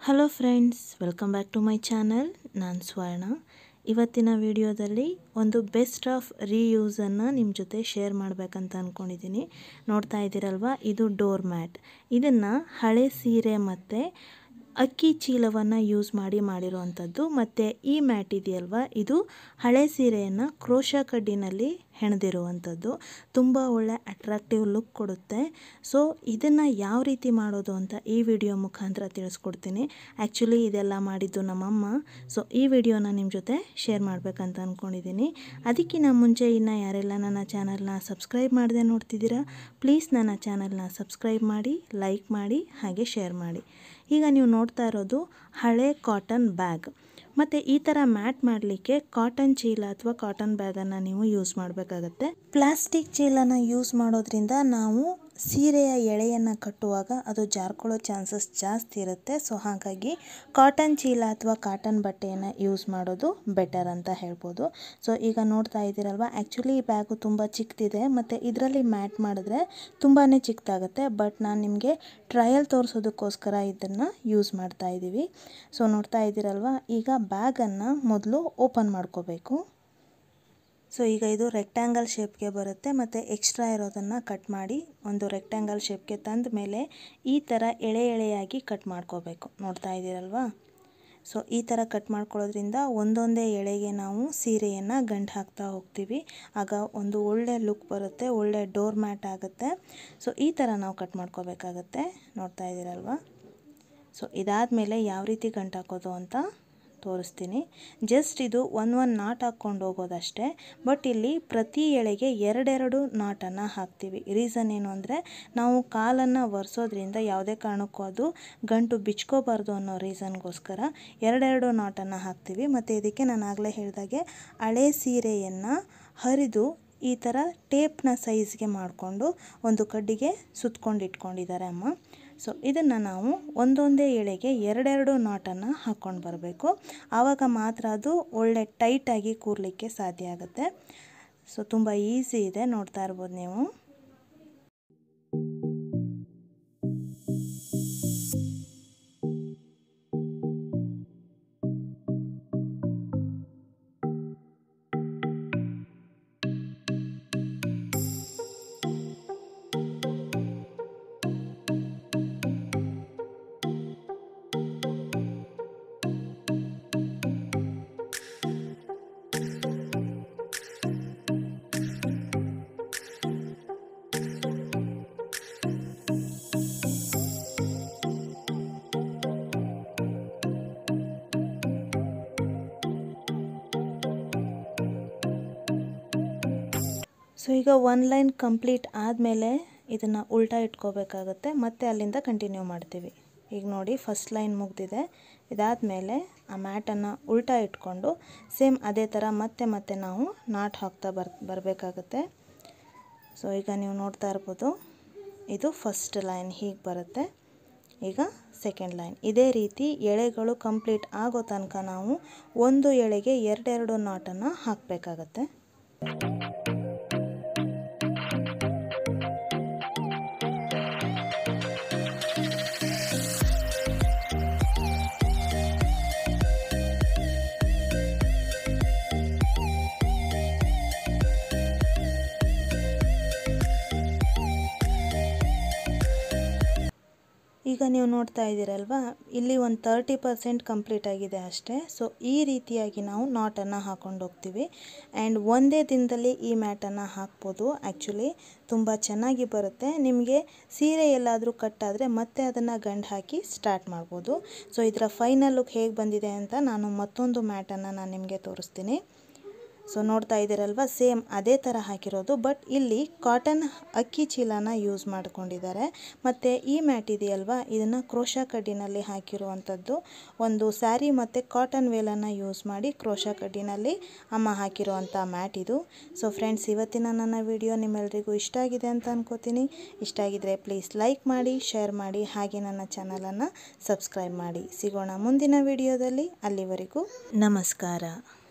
hello friends welcome back to my channel ನಾನು ಸ್ವರ್ಣ ಇವತ್ತಿನ ವಿಡಿಯೋದಲ್ಲಿ ಒಂದು ಬೆಸ್ಟ್ ಆಫ್ ರೀಯೂಸನ್ನು ನಿಮ್ಮ ಜೊತೆ ಶೇರ್ ಮಾಡಬೇಕಂತ ಅಂದ್ಕೊಂಡಿದ್ದೀನಿ ನೋಡ್ತಾ ಇದ್ದೀರಲ್ವ ಇದು ಡೋರ್ ಮ್ಯಾಟ್ ಇದನ್ನು ಹಳೆ ಸೀರೆ ಮತ್ತು ಅಕ್ಕಿ ಚೀಲವನ್ನು ಯೂಸ್ ಮಾಡಿ ಮಾಡಿರುವಂಥದ್ದು ಮತ್ತು ಈ ಮ್ಯಾಟ್ ಇದೆಯಲ್ವ ಇದು ಹಳೆ ಸೀರೆಯನ್ನು ಕ್ರೋಶ ಕಡ್ಡಿನಲ್ಲಿ ಹೆಣೆದಿರುವಂಥದ್ದು ತುಂಬ ಒಳ್ಳೆ ಅಟ್ರಾಕ್ಟಿವ್ ಲುಕ್ ಕೊಡುತ್ತೆ ಸೊ ಇದನ್ನು ಯಾವ ರೀತಿ ಮಾಡೋದು ಅಂತ ಈ ವಿಡಿಯೋ ಮುಖಾಂತರ ತಿಳಿಸ್ಕೊಡ್ತೀನಿ ಆ್ಯಕ್ಚುಲಿ ಇದೆಲ್ಲ ಮಾಡಿದ್ದು ನಮ್ಮಮ್ಮ ಸೊ ಈ ವಿಡಿಯೋನ ನಿಮ್ಮ ಜೊತೆ ಶೇರ್ ಮಾಡಬೇಕಂತ ಅಂದ್ಕೊಂಡಿದ್ದೀನಿ ಅದಕ್ಕಿಂತ ಮುಂಚೆ ಇನ್ನು ಯಾರೆಲ್ಲ ನನ್ನ ಚಾನಲ್ನ ಸಬ್ಸ್ಕ್ರೈಬ್ ಮಾಡದೆ ನೋಡ್ತಿದ್ದೀರಾ ಪ್ಲೀಸ್ ನನ್ನ ಚಾನಲ್ನ ಸಬ್ಸ್ಕ್ರೈಬ್ ಮಾಡಿ ಲೈಕ್ ಮಾಡಿ ಹಾಗೆ ಶೇರ್ ಮಾಡಿ ಈಗ ನೀವು ನೋಡ್ತಾ ಇರೋದು ಹಳೆ ಕಾಟನ್ ಬ್ಯಾಗ್ ಮತ್ತು ಈ ಥರ ಮ್ಯಾಟ್ ಮಾಡಲಿಕ್ಕೆ ಕಾಟನ್ ಚೀಲ ಅಥವಾ ಕಾಟನ್ ಬ್ಯಾಗನ್ನು ನೀವು ಯೂಸ್ ಮಾಡಬೇಕಾಗತ್ತೆ ಪ್ಲಾಸ್ಟಿಕ್ ಚೀಲನ ಯೂಸ್ ಮಾಡೋದ್ರಿಂದ ನಾವು ಸೀರೆಯ ಎಳೆಯನ್ನು ಕಟ್ಟುವಾಗ ಅದು ಜಾರ್ಕೊಳ್ಳೋ ಚಾನ್ಸಸ್ ಜಾಸ್ತಿ ಇರುತ್ತೆ ಸೊ ಹಾಗಾಗಿ ಕಾಟನ್ ಚೀಲ ಅಥವಾ ಕಾಟನ್ ಬಟ್ಟೆಯನ್ನು ಯೂಸ್ ಮಾಡೋದು ಬೆಟರ್ ಅಂತ ಹೇಳ್ಬೋದು ಸೊ ಈಗ ನೋಡ್ತಾ ಇದ್ದೀರಲ್ವ ಆ್ಯಕ್ಚುಲಿ ಈ ಬ್ಯಾಗು ತುಂಬ ಚಿಕ್ಕದಿದೆ ಮತ್ತು ಇದರಲ್ಲಿ ಮ್ಯಾಟ್ ಮಾಡಿದ್ರೆ ತುಂಬಾ ಚಿಕ್ಕದಾಗುತ್ತೆ ಬಟ್ ನಾನು ನಿಮಗೆ ಟ್ರಯಲ್ ತೋರಿಸೋದಕ್ಕೋಸ್ಕರ ಇದನ್ನು ಯೂಸ್ ಮಾಡ್ತಾ ಇದ್ದೀವಿ ಸೊ ನೋಡ್ತಾ ಇದ್ದೀರಲ್ವ ಈಗ ಬ್ಯಾಗನ್ನು ಮೊದಲು ಓಪನ್ ಮಾಡ್ಕೋಬೇಕು ಸೊ ಈಗ ಇದು ರೆಕ್ಟ್ಯಾಂಗಲ್ ಶೇಪ್ಗೆ ಬರುತ್ತೆ ಮತ್ತು ಎಕ್ಸ್ಟ್ರಾ ಇರೋದನ್ನು ಕಟ್ ಮಾಡಿ ಒಂದು ರೆಕ್ಟ್ಯಾಂಗಲ್ ಶೇಪ್ಗೆ ತಂದ ಮೇಲೆ ಈ ಥರ ಎಳೆ ಎಳೆಯಾಗಿ ಕಟ್ ಮಾಡ್ಕೋಬೇಕು ನೋಡ್ತಾ ಇದ್ದೀರಲ್ವಾ ಸೊ ಈ ಥರ ಕಟ್ ಮಾಡ್ಕೊಳ್ಳೋದ್ರಿಂದ ಒಂದೊಂದೇ ಎಳೆಗೆ ನಾವು ಸೀರೆಯನ್ನು ಗಂಟು ಹಾಕ್ತಾ ಹೋಗ್ತೀವಿ ಆಗ ಒಂದು ಒಳ್ಳೆ ಲುಕ್ ಬರುತ್ತೆ ಒಳ್ಳೆ ಡೋರ್ ಮ್ಯಾಟ್ ಆಗುತ್ತೆ ಸೊ ಈ ಥರ ನಾವು ಕಟ್ ಮಾಡ್ಕೋಬೇಕಾಗತ್ತೆ ನೋಡ್ತಾ ಇದ್ದೀರಲ್ವಾ ಸೊ ಇದಾದಮೇಲೆ ಯಾವ ರೀತಿ ಗಂಟು ಹಾಕೋದು ಅಂತ ತೋರಿಸ್ತೀನಿ ಜಸ್ಟ್ ಇದು ಒಂದು ಒಂದು ನಾಟ್ ಹಾಕ್ಕೊಂಡು ಹೋಗೋದಷ್ಟೇ ಬಟ್ ಇಲ್ಲಿ ಪ್ರತಿ ಎಳೆಗೆ ಎರಡೆರಡು ನಾಟನ್ನು ಹಾಕ್ತೀವಿ ರೀಸನ್ ಏನು ಅಂದರೆ ನಾವು ಕಾಲನ್ನು ಒರೆಸೋದ್ರಿಂದ ಯಾವುದೇ ಕಾರಣಕ್ಕೂ ಅದು ಗಂಟು ಬಿಚ್ಕೋಬಾರ್ದು ಅನ್ನೋ ರೀಸನ್ಗೋಸ್ಕರ ಎರಡೆರಡು ನಾಟನ್ನು ಹಾಕ್ತೀವಿ ಮತ್ತು ಇದಕ್ಕೆ ನಾನು ಆಗಲೇ ಹೇಳಿದಾಗೆ ಹಳೆ ಸೀರೆಯನ್ನು ಹರಿದು ಈ ಥರ ಟೇಪ್ನ ಸೈಜ್ಗೆ ಮಾಡಿಕೊಂಡು ಒಂದು ಕಡ್ಡಿಗೆ ಸುತ್ಕೊಂಡು ಇಟ್ಕೊಂಡಿದ್ದಾರೆ ಅಮ್ಮ ಸೊ ಇದನ್ನು ನಾವು ಒಂದೊಂದೇ ಎಳೆಗೆ ಎರಡೆರಡು ನಾಟನ್ನು ಹಾಕ್ಕೊಂಡು ಬರಬೇಕು ಆವಾಗ ಮಾತ್ರ ಅದು ಒಳ್ಳೆ ಟೈಟಾಗಿ ಕೂರಲಿಕ್ಕೆ ಸಾಧ್ಯ ಆಗುತ್ತೆ ಸೊ ತುಂಬ ಈಸಿ ಇದೆ ನೋಡ್ತಾ ಇರ್ಬೋದು ನೀವು ಸೊ ಈಗ ಒನ್ ಲೈನ್ ಕಂಪ್ಲೀಟ್ ಆದಮೇಲೆ ಇದನ್ನು ಉಲ್ಟಾ ಇಟ್ಕೋಬೇಕಾಗತ್ತೆ ಮತ್ತೆ ಅಲ್ಲಿಂದ ಕಂಟಿನ್ಯೂ ಮಾಡ್ತೀವಿ ಈಗ ನೋಡಿ ಫಸ್ಟ್ ಲೈನ್ ಮುಗ್ದಿದೆ ಇದಾದಮೇಲೆ ಆ ಮ್ಯಾಟನ್ನು ಉಲ್ಟಾ ಇಟ್ಕೊಂಡು ಸೇಮ್ ಅದೇ ಥರ ಮತ್ತೆ ಮತ್ತೆ ನಾವು ನಾಟ್ ಹಾಕ್ತಾ ಬರ್ ಬರಬೇಕಾಗತ್ತೆ ಸೊ ಈಗ ನೀವು ನೋಡ್ತಾ ಇರ್ಬೋದು ಇದು ಫಸ್ಟ್ ಲೈನ್ ಹೀಗೆ ಬರುತ್ತೆ ಈಗ ಸೆಕೆಂಡ್ ಲೈನ್ ಇದೇ ರೀತಿ ಎಳೆಗಳು ಕಂಪ್ಲೀಟ್ ಆಗೋ ತನಕ ನಾವು ಒಂದು ಎಳೆಗೆ ಎರಡೆರಡು ನಾಟನ್ನು ಹಾಕಬೇಕಾಗತ್ತೆ ಈಗ ನೀವು ನೋಡ್ತಾ ಇದ್ದೀರಲ್ವ ಇಲ್ಲಿ ಒಂದು ತರ್ಟಿ ಪರ್ಸೆಂಟ್ ಕಂಪ್ಲೀಟ್ ಆಗಿದೆ ಅಷ್ಟೇ ಸೊ ಈ ರೀತಿಯಾಗಿ ನಾವು ನಾಟನ್ನು ಹಾಕ್ಕೊಂಡು ಹೋಗ್ತೀವಿ ಆ್ಯಂಡ್ ಒಂದೇ ದಿನದಲ್ಲಿ ಈ ಮ್ಯಾಟನ್ನು ಹಾಕ್ಬೋದು ಆ್ಯಕ್ಚುಲಿ ತುಂಬ ಚೆನ್ನಾಗಿ ಬರುತ್ತೆ ನಿಮಗೆ ಸೀರೆ ಎಲ್ಲಾದರೂ ಕಟ್ಟಾದರೆ ಮತ್ತೆ ಅದನ್ನು ಗಂಡು ಹಾಕಿ ಸ್ಟಾರ್ಟ್ ಮಾಡ್ಬೋದು ಸೊ ಇದರ ಫೈನಲ್ ಲುಕ್ ಹೇಗೆ ಬಂದಿದೆ ಅಂತ ನಾನು ಮತ್ತೊಂದು ಮ್ಯಾಟನ್ನು ನಾನು ನಿಮಗೆ ತೋರಿಸ್ತೀನಿ ಸೊ ನೋಡ್ತಾ ಇದ್ದೀರಲ್ವ ಸೇಮ್ ಅದೇ ಥರ ಹಾಕಿರೋದು ಬಟ್ ಇಲ್ಲಿ ಕಾಟನ್ ಅಕ್ಕಿ ಚೀಲನ ಯೂಸ್ ಮಾಡ್ಕೊಂಡಿದ್ದಾರೆ ಮತ್ತು ಈ ಮ್ಯಾಟ್ ಇದೆಯಲ್ವ ಇದನ್ನು ಕ್ರೋಶ ಕಡ್ಡಿನಲ್ಲಿ ಹಾಕಿರುವಂಥದ್ದು ಒಂದು ಸ್ಯಾರಿ ಮತ್ತು ಕಾಟನ್ ವೇಲನ್ನು ಯೂಸ್ ಮಾಡಿ ಕ್ರೋಶ ಕಡ್ಡಿನಲ್ಲಿ ಅಮ್ಮ ಹಾಕಿರುವಂಥ ಮ್ಯಾಟ್ ಇದು ಸೊ ಫ್ರೆಂಡ್ಸ್ ಇವತ್ತಿನ ನನ್ನ ವಿಡಿಯೋ ನಿಮ್ಮೆಲ್ಲರಿಗೂ ಇಷ್ಟ ಆಗಿದೆ ಅಂತ ಅನ್ಕೋತೀನಿ ಇಷ್ಟ ಆಗಿದ್ರೆ ಪ್ಲೀಸ್ ಲೈಕ್ ಮಾಡಿ ಶೇರ್ ಮಾಡಿ ಹಾಗೆ ನನ್ನ ಚಾನಲನ್ನು ಸಬ್ಸ್ಕ್ರೈಬ್ ಮಾಡಿ ಸಿಗೋಣ ಮುಂದಿನ ವಿಡಿಯೋದಲ್ಲಿ ಅಲ್ಲಿವರೆಗೂ ನಮಸ್ಕಾರ